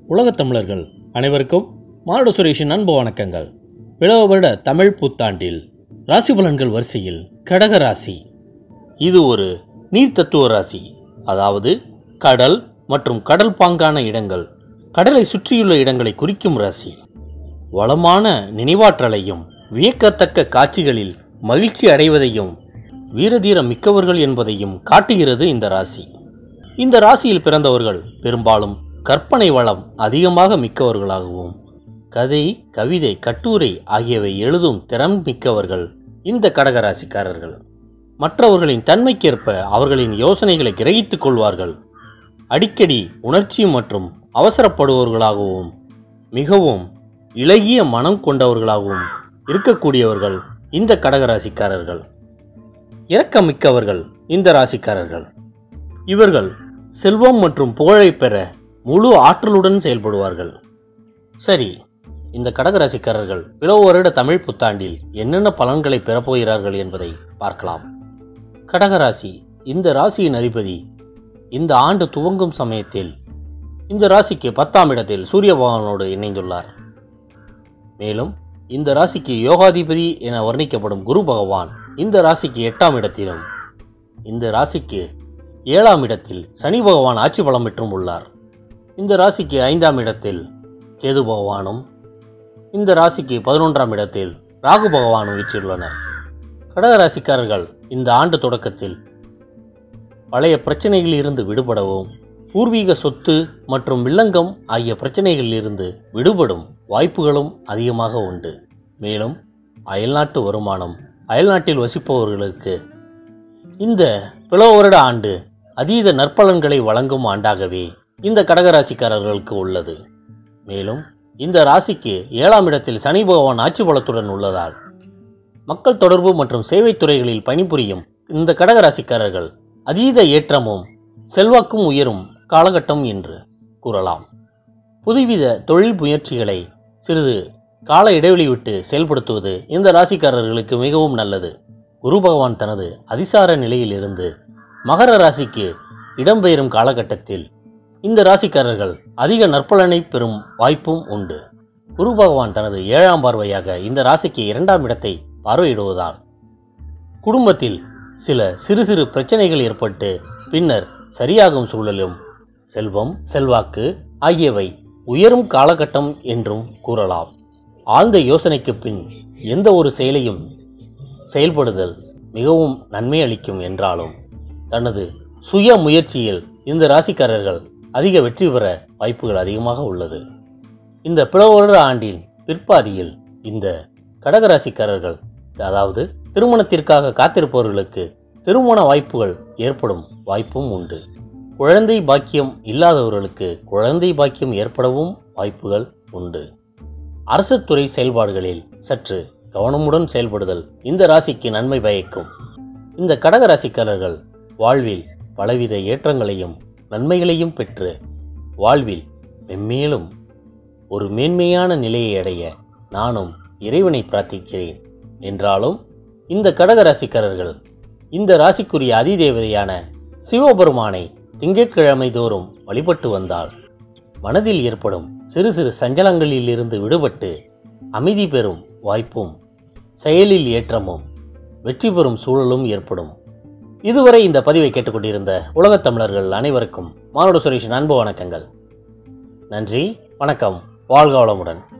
உலகத் தமிழர்கள் அனைவருக்கும் மானுட சுரேஷின் அன்பு வணக்கங்கள் விழா வருட தமிழ் புத்தாண்டில் ராசி பலன்கள் வரிசையில் கடக ராசி இது ஒரு நீர் தத்துவ ராசி அதாவது கடல் மற்றும் கடல் பாங்கான இடங்கள் கடலை சுற்றியுள்ள இடங்களை குறிக்கும் ராசி வளமான நினைவாற்றலையும் வியக்கத்தக்க காட்சிகளில் மகிழ்ச்சி அடைவதையும் வீரதீரம் மிக்கவர்கள் என்பதையும் காட்டுகிறது இந்த ராசி இந்த ராசியில் பிறந்தவர்கள் பெரும்பாலும் கற்பனை வளம் அதிகமாக மிக்கவர்களாகவும் கதை கவிதை கட்டுரை ஆகியவை எழுதும் திறன் மிக்கவர்கள் இந்த கடகராசிக்காரர்கள் மற்றவர்களின் தன்மைக்கேற்ப அவர்களின் யோசனைகளை கிரகித்துக் கொள்வார்கள் அடிக்கடி உணர்ச்சி மற்றும் அவசரப்படுபவர்களாகவும் மிகவும் இளகிய மனம் கொண்டவர்களாகவும் இருக்கக்கூடியவர்கள் இந்த கடகராசிக்காரர்கள் இரக்கமிக்கவர்கள் இந்த ராசிக்காரர்கள் இவர்கள் செல்வம் மற்றும் புகழை பெற முழு ஆற்றலுடன் செயல்படுவார்கள் சரி இந்த கடகராசிக்காரர்கள் பிளவு வருட தமிழ் புத்தாண்டில் என்னென்ன பலன்களை பெறப்போகிறார்கள் என்பதை பார்க்கலாம் கடகராசி இந்த ராசியின் அதிபதி இந்த ஆண்டு துவங்கும் சமயத்தில் இந்த ராசிக்கு பத்தாம் இடத்தில் சூரிய பகவானோடு இணைந்துள்ளார் மேலும் இந்த ராசிக்கு யோகாதிபதி என வர்ணிக்கப்படும் குரு பகவான் இந்த ராசிக்கு எட்டாம் இடத்திலும் இந்த ராசிக்கு ஏழாம் இடத்தில் சனி பகவான் ஆட்சி பலம் பெற்றும் உள்ளார் இந்த ராசிக்கு ஐந்தாம் இடத்தில் கேது பகவானும் இந்த ராசிக்கு பதினொன்றாம் இடத்தில் ராகு பகவானும் வீற்றியுள்ளனர் கடக ராசிக்காரர்கள் இந்த ஆண்டு தொடக்கத்தில் பழைய பிரச்சனைகளில் இருந்து விடுபடவும் பூர்வீக சொத்து மற்றும் வில்லங்கம் ஆகிய பிரச்சனைகளில் இருந்து விடுபடும் வாய்ப்புகளும் அதிகமாக உண்டு மேலும் அயல்நாட்டு வருமானம் அயல்நாட்டில் வசிப்பவர்களுக்கு இந்த பிளவு வருட ஆண்டு அதீத நற்பலன்களை வழங்கும் ஆண்டாகவே இந்த கடகராசிக்காரர்களுக்கு உள்ளது மேலும் இந்த ராசிக்கு ஏழாம் இடத்தில் சனி பகவான் ஆட்சி பலத்துடன் உள்ளதால் மக்கள் தொடர்பு மற்றும் சேவைத் துறைகளில் பணிபுரியும் இந்த கடகராசிக்காரர்கள் அதீத ஏற்றமும் செல்வாக்கும் உயரும் காலகட்டம் என்று கூறலாம் புதுவித தொழில் முயற்சிகளை சிறிது கால இடைவெளி விட்டு செயல்படுத்துவது இந்த ராசிக்காரர்களுக்கு மிகவும் நல்லது குரு பகவான் தனது அதிசார நிலையில் இருந்து மகர ராசிக்கு இடம்பெயரும் காலகட்டத்தில் இந்த ராசிக்காரர்கள் அதிக நற்பலனை பெறும் வாய்ப்பும் உண்டு குரு பகவான் தனது ஏழாம் பார்வையாக இந்த ராசிக்கு இரண்டாம் இடத்தை பார்வையிடுவதால் குடும்பத்தில் சில சிறு சிறு பிரச்சனைகள் ஏற்பட்டு பின்னர் சரியாகும் சூழலும் செல்வம் செல்வாக்கு ஆகியவை உயரும் காலகட்டம் என்றும் கூறலாம் ஆழ்ந்த யோசனைக்கு பின் எந்த ஒரு செயலையும் செயல்படுதல் மிகவும் நன்மை அளிக்கும் என்றாலும் தனது சுய முயற்சியில் இந்த ராசிக்காரர்கள் அதிக வெற்றி பெற வாய்ப்புகள் அதிகமாக உள்ளது இந்த பிளவருட ஆண்டின் பிற்பாதியில் இந்த கடகராசிக்காரர்கள் அதாவது திருமணத்திற்காக காத்திருப்பவர்களுக்கு திருமண வாய்ப்புகள் ஏற்படும் வாய்ப்பும் உண்டு குழந்தை பாக்கியம் இல்லாதவர்களுக்கு குழந்தை பாக்கியம் ஏற்படவும் வாய்ப்புகள் உண்டு அரசு துறை செயல்பாடுகளில் சற்று கவனமுடன் செயல்படுதல் இந்த ராசிக்கு நன்மை பயக்கும் இந்த கடக ராசிக்காரர்கள் வாழ்வில் பலவித ஏற்றங்களையும் நன்மைகளையும் பெற்று வாழ்வில் மென்மேலும் ஒரு மேன்மையான நிலையை அடைய நானும் இறைவனை பிரார்த்திக்கிறேன் என்றாலும் இந்த கடக ராசிக்காரர்கள் இந்த ராசிக்குரிய அதிதேவதையான சிவபெருமானை திங்கட்கிழமை தோறும் வழிபட்டு வந்தால் மனதில் ஏற்படும் சிறு சிறு சஞ்சலங்களில் இருந்து விடுபட்டு அமைதி பெறும் வாய்ப்பும் செயலில் ஏற்றமும் வெற்றி பெறும் சூழலும் ஏற்படும் இதுவரை இந்த பதிவை கேட்டுக்கொண்டிருந்த உலகத் தமிழர்கள் அனைவருக்கும் மானுட சுரேஷின் அன்பு வணக்கங்கள் நன்றி வணக்கம் வாழ்க வளமுடன்